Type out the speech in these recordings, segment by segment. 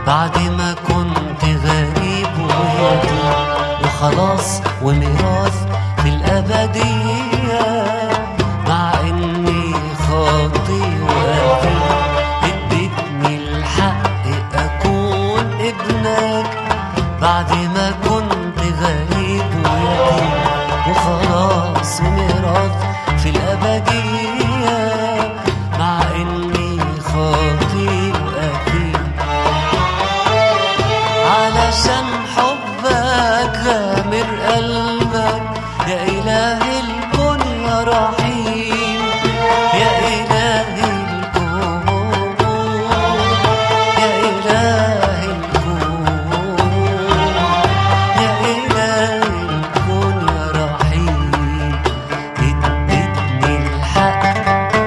بعد ما كنت غريب ويتيم وخلاص وميراث في الأبدية مع إني خاطي وأثيم اديتني الحق أكون ابنك بعد ما كنت غريب ويتيم وخلاص وميراث في الأبدية مع إني خاطي وأثيم علشان حبك غامر قلبك يا إله الكون يا رحيم يا إله الكون يا إله الكون يا إله الكون يا رحيم اديتني الحق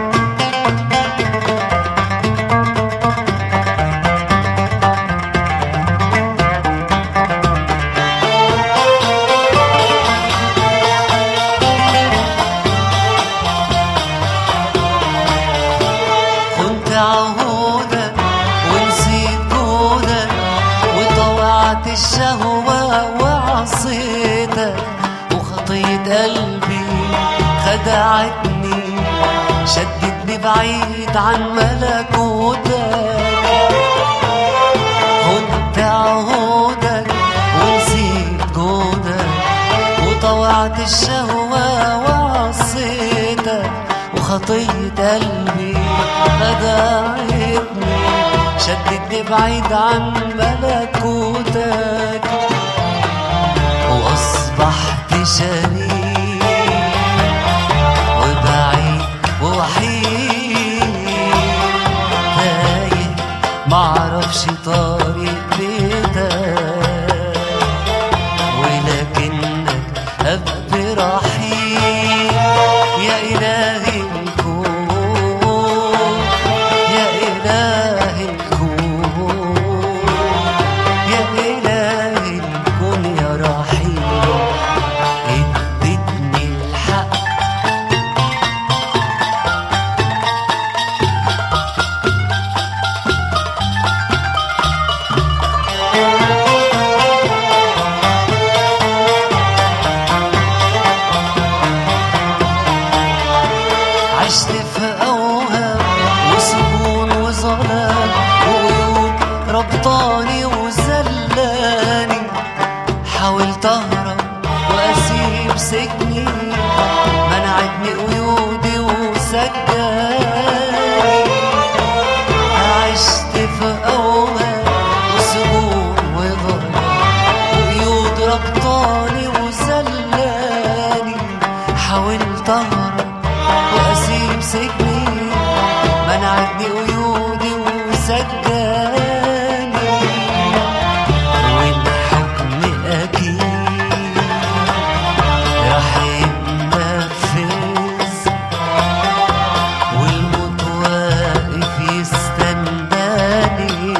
كنت عهودك ونسيت جودك وطوعت الشهوة وعصيتك وخطية قلبي خدعتني شدتني بعيد عن ملكوتك كنت عهودك ونسيت جودك وطوعت الشهوة وعصيتك وخطية قلبي خدعتني شدتني بعيد عن ملكوتك وأصبحت شريك وبعيد ووحيد تايه معرفش طريق بيتك ولكنك أب رحيم يا إلهي الكون يا إله الكون يا إله الكون يا رحيم اديتني الحق عشت في أوهام وسجون وظلام وقيود ربطاني وزلاني حاولت أهرب وأسيب سجني منعتني قيودي وسجاني عشت في أوهام وسجون وظلام وقيود ربطاني وزلاني حاولت أهرب وأسيب سجني منعتني قيودي وسجاني والحكم أكيد راح يتنفذ والموت واقف يستناني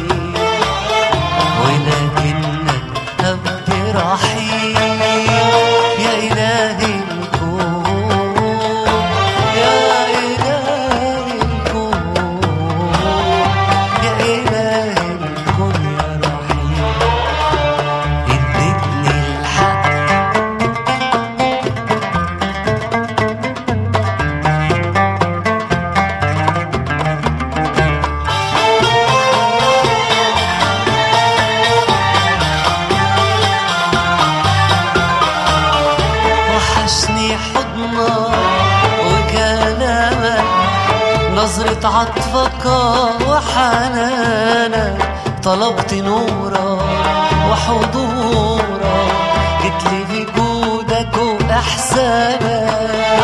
ولكنك أب رحيم يا إلهي الكون يا إلهي الكون يا إلهي الكون يا رحيم اديتني الحق وحشني حضنك وكلامك نظرة عطفك وحنانك طلبت نورك وحضورك جيتلي في جودك وإحسانك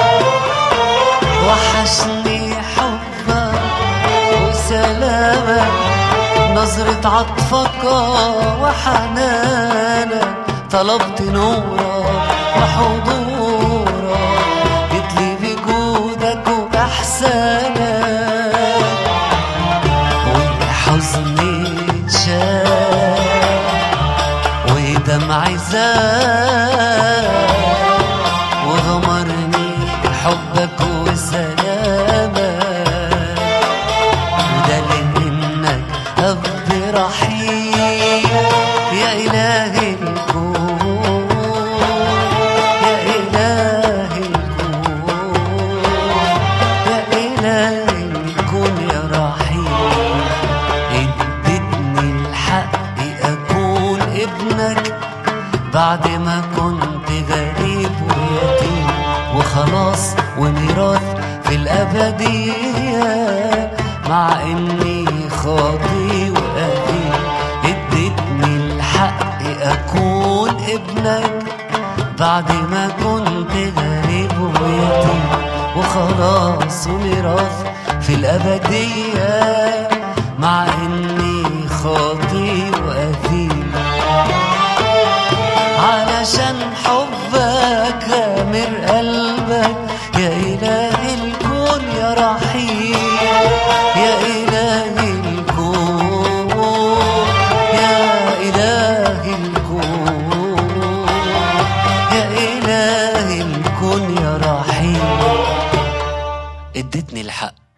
وحشني حبك وسلامك نظرة عطفك وحنانك طلبت نورك وحضورك جيتلي بجودك وبإحسانك وحزني اتشال ودمعي زاد وغمرني حبك وسلامك وده لانك اب رحيم بعد ما كنت غريب ويتيم وخلاص وميراث في الأبدية مع إني خاطي وأثيم اديتني الحق أكون ابنك بعد ما كنت غريب ويتيم وخلاص وميراث في الأبدية مع إني خاطي وأثيم علشان حبك غامر قلبك يا إله الكون يا رحيم يا إله الكون يا إله الكون يا إله الكون يا رحيم اديتني الحق